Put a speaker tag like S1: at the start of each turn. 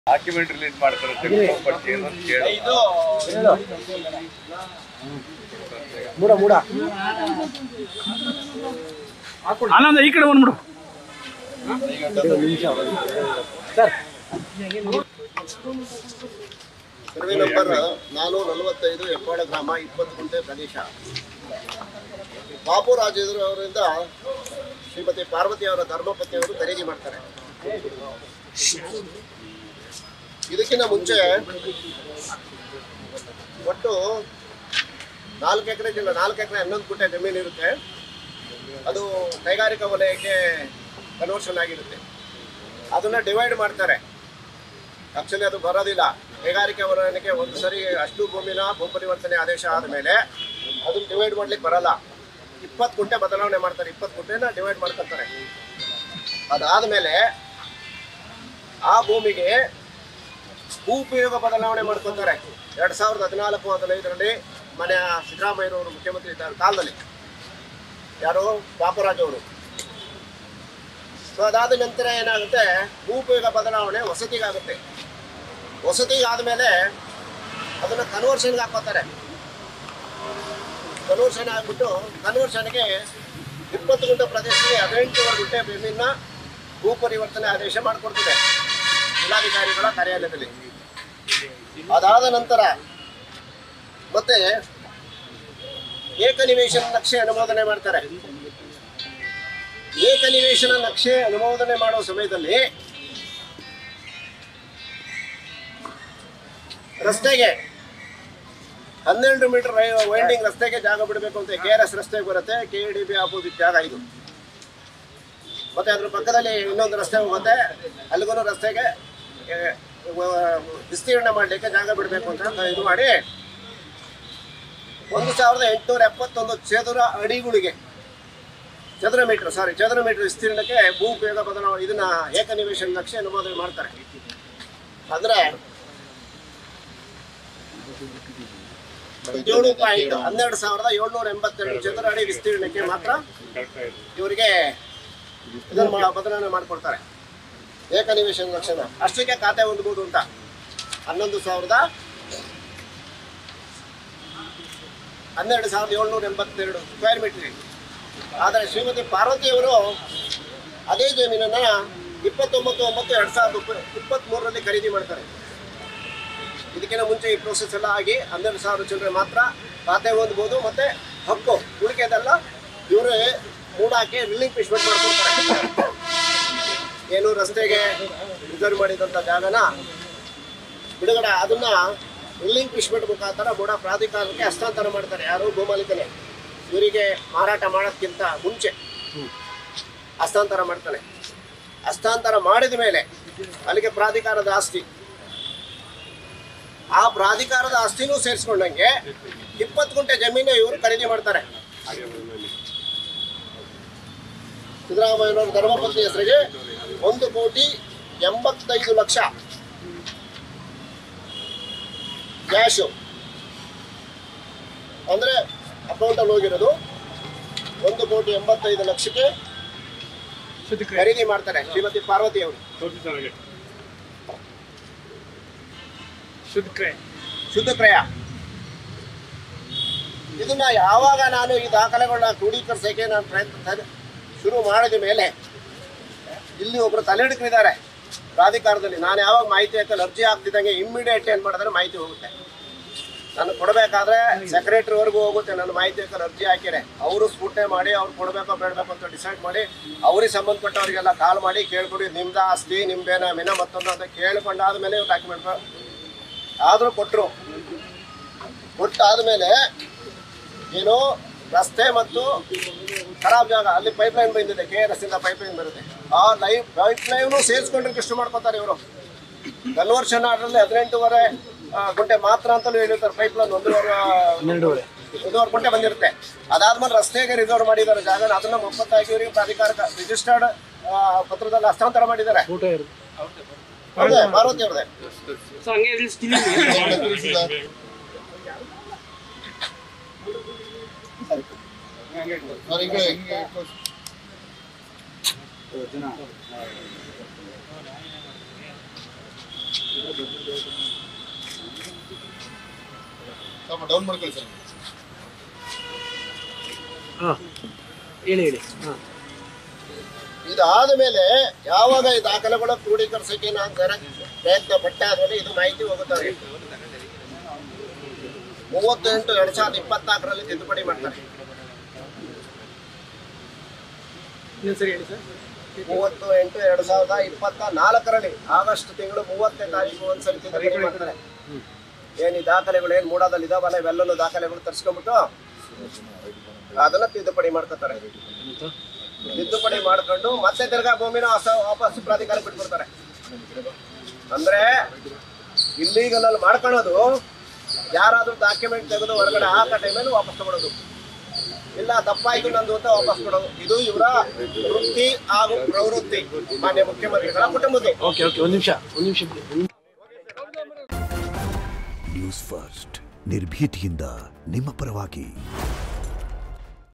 S1: Document release ಮಾಡ್ತಾರೆ check but ಏನು ಅಂತ ಕೇಳು
S2: ಹೇಳು ಮೂಡ ಮೂಡ
S3: ಆನಂದ ಈ ಕಡೆ ಬಂದ್ಬಿಡು
S2: ನಿಮಿಷ ಸರ್
S4: ಸರ್ವೆ ನಂಬರ್ ನಾನೂರ ನಲವತ್ತೈದು ಹೆಬ್ಬಾಳ ಗ್ರಾಮ ಇಪ್ಪತ್ತು ಗುಂಟೆ ಪ್ರದೇಶ ಬಾಬು ರಾಜೇಂದ್ರ ಅವರಿಂದ ಶ್ರೀಮತಿ ಪಾರ್ವತಿ ಅವರ ಧರ್ಮಪತ್ನಿ ಅವರು ಖರೀದಿ ಮಾಡ್ತಾರೆ ಇದಕ್ಕಿಂತ ಮುಂಚೆ ಒಟ್ಟು ನಾಲ್ಕು ಎಕರೆ ಜಿಲ್ಲ ನಾಲ್ಕು ಎಕರೆ ಹನ್ನೊಂದು ಗುಂಟೆ ಜಮೀನು ಇರುತ್ತೆ ಅದು ಕೈಗಾರಿಕಾ ವಲಯಕ್ಕೆ ಕನ್ವರ್ಷನ್ ಆಗಿರುತ್ತೆ ಅದನ್ನ ಡಿವೈಡ್ ಮಾಡ್ತಾರೆ ಆಕ್ಚುಲಿ ಅದು ಬರೋದಿಲ್ಲ ಕೈಗಾರಿಕೆ ವಲಯಕ್ಕೆ ಒಂದು ಸರಿ ಅಷ್ಟು ಭೂಮಿನ ಭೂಪರಿವರ್ತನೆ ಆದೇಶ ಆದಮೇಲೆ ಅದನ್ನ ಡಿವೈಡ್ ಮಾಡ್ಲಿಕ್ಕೆ ಬರಲ್ಲ ಇಪ್ಪತ್ತು ಗುಂಟೆ ಬದಲಾವಣೆ ಮಾಡ್ತಾರೆ ಇಪ್ಪತ್ತು ಗುಂಟೆನ ಡಿವೈಡ್ ಮಾಡ್ಕೊತಾರೆ ಅದಾದಮೇಲೆ ಆ ಭೂಮಿಗೆ ಭೂ ಉಪಯೋಗ ಬದಲಾವಣೆ ಮಾಡ್ಕೊತಾರೆ ಎರಡು ಸಾವಿರದ ಹದಿನಾಲ್ಕು ಹದಿನೈದರಲ್ಲಿ ಮನೆಯ ಸಿದ್ದರಾಮಯ್ಯನವರು ಮುಖ್ಯಮಂತ್ರಿ ಇದ್ದ ಕಾಲದಲ್ಲಿ ಯಾರು ಬಾಪರಾಜ್ ಅವರು ಸೊ ಅದಾದ ನಂತರ ಏನಾಗುತ್ತೆ ಭೂ ಉಪಯೋಗ ಬದಲಾವಣೆ ವಸತಿಗಾಗುತ್ತೆ ವಸತಿಗಾದ್ಮೇಲೆ ಅದನ್ನ ಕನ್ವರ್ಷನ್ಗೆ ಹಾಕೋತಾರೆ ಕನ್ವರ್ಷನ್ ಆಗ್ಬಿಟ್ಟು ಕನ್ವರ್ಷನ್ಗೆ ಇಪ್ಪತ್ತು ಗುಂಟೆ ಪ್ರದೇಶದಲ್ಲಿ ಹದಿನೆಂಟುವರೆ ಗುಂಟೆ ಭೂಮಿನ ಭೂ ಪರಿವರ್ತನೆ ಆದೇಶ ಮಾಡಿಕೊಡ್ತಿದೆ ಜಿಲ್ಲಾಧಿಕಾರಿಗಳ ಕಾರ್ಯಾಲಯದಲ್ಲಿ ಅದಾದ ನಂತರ ಮತ್ತೆ ಏಕನಿವೇಶನ ನಕ್ಷೆ ಅನುಮೋದನೆ ಮಾಡ್ತಾರೆ ಏಕನಿವೇಶನ ನಕ್ಷೆ ಅನುಮೋದನೆ ಮಾಡುವ ಸಮಯದಲ್ಲಿ ರಸ್ತೆಗೆ ಹನ್ನೆರಡು ಮೀಟರ್ ವೈಂಡಿಂಗ್ ರಸ್ತೆಗೆ ಜಾಗ ಬಿಡಬೇಕು ಅಂತ ಕೆ ಆರ್ ಎಸ್ ರಸ್ತೆಗೆ ಬರುತ್ತೆ ಕೆ ಡಿ ಬಿ ಆಪೋಸಿಟ್ ಜಾಗ ಇದು ಮತ್ತೆ ಅದ್ರ ಪಕ್ಕದಲ್ಲಿ ಇನ್ನೊಂದು ರಸ್ತೆ ಹೋಗುತ್ತೆ ಅಲ್ಲಿಗೂ ರಸ್ತೆಗೆ ಏ, ವ- ವಿಸ್ತೀರ್ಣ ಮಾಡಲಿಕ್ಕೆ ಜಾಗ ಬಿಡಬೇಕು ಅಂತ ಇದು ಮಾಡಿ ಒಂದು ಸಾವಿರದ ಎಂಟುನೂರ ಎಪ್ಪತ್ತೊಂದು ಚದುರ ಅಡಿಗಳಿಗೆ ಚದುರ ಮೀಟರ್ ಸಾರಿ ಚದುರ ಮೀಟರ್ ವಿಸ್ತೀರ್ಣಕ್ಕೆ ಭೂ ಉಪಯೋಗ ಬದಲಾವಣೆ ಇದನ್ನ ಏಕನಿವೇಶನ ನಕ್ಷೆ ಅನುಮೋದನೆ ಮಾಡ್ತಾರೆ ಅಂದ್ರೆ ಏಳು ಪಾಯಿಂಟ್ ಹನ್ನೆರಡು ಸಾವಿರದ ಏಳ್ನೂರ ಎಂಬತ್ತೆರಡು ಚದುರ ಅಡಿ ವಿಸ್ತೀರ್ಣಕ್ಕೆ ಮಾತ್ರ ಇವರಿಗೆ ಇದನ್ನ ಮಾ- ಬದಲಾವಣೆ ಮಾಡಿಕೊಡ್ತಾರೆ ಏಕನಿವೇಶನ ಲಕ್ಷಣ ಅಷ್ಟಕ್ಕೆ ಖಾತೆ ಹೊಂದಬಹುದು ಅಂತ ಹನ್ನೊಂದು ಸಾವಿರದ ಹನ್ನೆರಡು ಸಾವಿರದ ಏಳ್ನೂರ ಎಂಬತ್ತೆರಡು ಸ್ಕ್ವೇರ್ ಮೀಟರ್ ಆದರೆ ಶ್ರೀಮತಿ ಪಾರ್ವತಿಯವರು ಅದೇ ಜಮೀನನ್ನ ಇಪ್ಪತ್ತೊಂಬತ್ತು ಒಂಬತ್ತು ಎರಡು ಸಾವಿರದ ಇಪ್ಪತ್ತ್ಮೂರರಲ್ಲಿ ಖರೀದಿ ಮಾಡ್ತಾರೆ ಇದಕ್ಕಿಂತ ಮುಂಚೆ ಈ ಪ್ರೋಸೆಸ್ ಎಲ್ಲ ಆಗಿ ಹನ್ನೆರಡು ಸಾವಿರ ಚಿಲ್ಲರೆ ಮಾತ್ರ ಖಾತೆ ಹೊಂದ್ಬೋದು ಮತ್ತೆ ಹಕ್ಕು ಉಳಿಕೆದೆಲ್ಲ ಇವರೇ ಮೂಡಾಕಿ ರಿಲೀಫ್ ಇಶ್ಮೆಂಟ್ ಮಾಡ್ಕೊಡ್ತಾರೆ ಏನು ರಸ್ತೆಗೆ ರಿಸರ್ವ್ ಮಾಡಿದಂಥ ಜಾಗನ ಬಿಡುಗಡೆ ಅದನ್ನ ರಿಲಿಂಕ್ ಇಶ್ಮೆಂಟ್ ಮುಖಾಂತರ ಮೂಡ ಪ್ರಾಧಿಕಾರಕ್ಕೆ ಹಸ್ತಾಂತರ ಮಾಡ್ತಾರೆ ಯಾರು ಭೂಮಾಲೀಕನೇ ಇವರಿಗೆ ಮಾರಾಟ ಮಾಡೋದಕ್ಕಿಂತ ಮುಂಚೆ ಹಸ್ತಾಂತರ ಮಾಡ್ತಾನೆ ಹಸ್ತಾಂತರ ಮಾಡಿದ ಮೇಲೆ ಅಲ್ಲಿಗೆ ಪ್ರಾಧಿಕಾರದ ಆಸ್ತಿ ಆ ಪ್ರಾಧಿಕಾರದ ಆಸ್ತಿನೂ ಸೇರಿಸ್ಕೊಂಡಂಗೆ ಇಪ್ಪತ್ತು ಗುಂಟೆ ಜಮೀನು ಇವರು ಖರೀದಿ ಮಾಡ್ತಾರೆ ಸಿದ್ದರಾಮಯ್ಯನವರ ಧರ್ಮಪತ್ನಿ ಹೆಸರಿಗೆ ಒಂದು ಕೋಟಿ ಎಂಬತ್ತೈದು ಲಕ್ಷ ಕ್ಯಾಶು ಅಂದ್ರೆ ಅಕೌಂಟಲ್ಲಿ ಹೋಗಿರೋದು ಒಂದು ಕೋಟಿ ಎಂಬತ್ತೈದು ಲಕ್ಷಕ್ಕೆ ಖರೀದಿ ಮಾಡ್ತಾರೆ ಶ್ರೀಮತಿ ಪಾರ್ವತಿ ಅವರು
S3: ಶುದ್ಧ ಕ್ರಯ
S4: ಶುದ್ಧ ಕ್ರಯ ಇದನ್ನ ಯಾವಾಗ ನಾನು ಈ ದಾಖಲೆಗಳನ್ನ ಕ್ರೋಢೀಕರಿಸಕ್ಕೆ ನಾನು ಪ್ರಯತ್ನ ತ- ಶುರು ಮಾಡಿದ ಮೇಲೆ ಇಲ್ಲಿ ಒಬ್ರು ತಲೆಹಿಡಿಕರಿದ್ದಾರೆ ಪ್ರಾಧಿಕಾರದಲ್ಲಿ ನಾನು ಯಾವಾಗ ಮಾಹಿತಿ ಹಾಕಲು ಅರ್ಜಿ ಹಾಕ್ತಿದ್ದಂಗೆ ಇಮ್ಮಿಡಿಯೇಟ್ ಏನು ಮಾಡಿದ್ರೆ ಮಾಹಿತಿ ಹೋಗುತ್ತೆ ನಾನು ಕೊಡಬೇಕಾದ್ರೆ ಸೆಕ್ರೆಟರಿವರೆಗೂ ಹೋಗುತ್ತೆ ನನ್ನ ಮಾಹಿತಿ ಹಾಕಲು ಅರ್ಜಿ ಹಾಕಿರೆ ಅವರು ಸ್ಫೂಟನೆ ಮಾಡಿ ಅವ್ರು ಕೊಡಬೇಕೋ ಬೇಡಬೇಕು ಅಂತ ಡಿಸೈಡ್ ಮಾಡಿ ಅವ್ರಿಗೆ ಸಂಬಂಧಪಟ್ಟವರಿಗೆಲ್ಲ ಕಾಲ್ ಮಾಡಿ ಕೇಳ್ಕೊಡಿ ನಿಮ್ದ ಆಸ್ತಿ ನಿಮ್ದೇನ ಮಿನ ಮತ್ತೊಂದು ಅಂತ ಕೇಳ್ಕೊಂಡಾದ್ಮೇಲೆ ಡಾಕ್ಯುಮೆಂಟ್ ಆದರೂ ಕೊಟ್ಟರು ಕೊಟ್ಟಾದ್ಮೇಲೆ ಏನು ರಸ್ತೆ ಮತ್ತು ಖರಾಬ್ ಜಾಗ ಅಲ್ಲಿ ಪೈಪ್ ಲೈನ್ ಬಂದಿದೆ ಕೆ ಆರ್ ಎಸ್ ಇಂದ ಪೈಪ್ ಲೈನ್ ಬರುತ್ತೆ ಆ ಲೈನ್ ಪೈಪ್ ಲೈನು ಸೇರಿಸ್ಕೊಂಡ್ರೆ ಕೃಷ್ಣ ಮಾಡ್ಕೋತಾರೆ ಇವರು ಕನ್ವರ್ಷನ್ ಆರ್ಡ್ರಲ್ಲಿ ಹದಿನೆಂಟೂವರೆ ಆ, ಗುಂಟೆ ಮಾತ್ರ ಅಂತಲೂ ಹೇಳಿರ್ತಾರೆ ಪೈಪ್ ಲೈನ್ ಒಂದೂವರೆ
S2: ಹನ್ನೆರಡುವರೆ
S4: ಒಂದೂವರೆ ಗುಂಟೆ ಬಂದಿರುತ್ತೆ ಅದಾದ್ಮೇಲೆ ರಸ್ತೆಗೆ ರಿಸರ್ವ್ ಮಾಡಿದ್ದಾರೆ ಜಾಗ ಅದನ್ನ ಒಪ್ಪತ್ತಾಗಿ ಇವರಿಗೆ ಪ್ರಾಧಿಕಾರ ರಿಜಿಸ್ಟರ್ಡ್ ಪತ್ರದಲ್ಲಿ ಹಸ್ತಾಂತರ ಮಾಡಿದ್ದಾರೆ
S2: ಫೋಟೋ ಇರು
S4: ಹೌದೇ ಮಾರುತಿ ಅವ್ರದೇ
S3: ಸೊ ಹಂಗೆ ಇಲ್ಲಿ still ಇದೆ.
S5: ಸ್ವಲ್ಪ ಡೌನ್ ಮಾಡ್ಕೊಳ್ಳಿ ಸರ್
S2: ಹಾಂ ಹೇಳಿ ಹೇಳಿ ಹಾಂ
S4: ಇದಾದ ಮೇಲೆ ಯಾವಾಗ ಈ ದಾಖಲೆಗಳ ಕ್ರೋಢೀಕರಿಸಕ್ಕೆ ನಾನು ಜರ ಪ್ರಯತ್ನ ಪಟ್ಟೆ ಆದ್ಮೇಲೆ ಇದು ಮಾಹಿತಿ ಹೋಗುತ್ತದೆ ಮೂವತ್ತೆಂಟು ಎರಡ್ ಸಾವಿರದ ಇಪ್ಪತ್ನಾಲ್ಕರಲ್ಲಿ ತಿದ್ದುಪಡಿ ಮಾಡ್ತಾರೆ
S3: ಇನ್ನೊಂದು ಸರಿ ಹೇಳಿ ಸರ್
S4: ಮೂವತ್ತು ಎಂಟು ಎರಡ್ ಸಾವಿರದ ಇಪ್ಪತ್ತ ನಾಲ್ಕರಲ್ಲಿ ಆಗಸ್ಟ್ ತಿಂಗಳು ಮೂವತ್ತನೇ ತಾರೀಕು ಒಂದ್ಸರಿ ತಿದ್ದುಪಡಿ ಮಾಡ್ತಾರೆ ಏನ್ ಈ ದಾಖಲೆಗಳು ಏನ್ ಮೂಡಾದಲ್ಲಿ ಇದಾವಲ್ಲ ಇವೆಲ್ಲನೂ ದಾಖಲೆಗಳು ತರ್ಸ್ಕೊಂಡ್ಬಿಟ್ಟು ಅದನ್ನ ತಿದ್ದುಪಡಿ ಮಾಡ್ಕೊತಾರೆ ತಿದ್ದುಪಡಿ ಮಾಡ್ಕೊಂಡು ಮತ್ತೆ ತಿರ್ಗಾ ಭೂಮಿನ ಹೊಸ ವಾಪಸ್ ಪ್ರಾಧಿಕಾರ ಬಿಟ್ಬಿಡ್ತಾರೆ ಅಂದ್ರೆ ಇಲ್ಲೀಗಲ್ ಅಲ್ಲಿ ಮಾಡ್ಕೊಳ್ಳೋದು ಯಾರಾದ್ರೂ ಡಾಕ್ಯುಮೆಂಟ್ ತೆಗೆದು ಹೊರಗಡೆ ಹಾಕೋ ಟೈಮಲ್ಲಿ ವಾಪಸ್ ತಗೊಳ್ಳೋದು ಇಲ್ಲ ತಪ್ಪಾಯ್ತು ನಂದು ಅಂತ ವಾಪಸ್ ಕೊಡೋದು ಇದು ಇವರ ವೃತ್ತಿ ಹಾಗೂ ಪ್ರವೃತ್ತಿ ಮಾನ್ಯ ಮುಖ್ಯಮಂತ್ರಿಗಳ ಕುಟುಂಬದ್ದು
S2: ಓಕೆ ಓಕೆ ಒಂದು ನಿಮಿಷ ಒಂದು ನಿಮಿಷ ಬಿಡಿ ಒಂದು ನಿಮಿಷ
S6: ನ್ಯೂಸ್ ಫಸ್ಟ್ ನಿರ್ಭೀತಿಯಿಂದ ನಿಮ್ಮ ಪರವಾಗಿ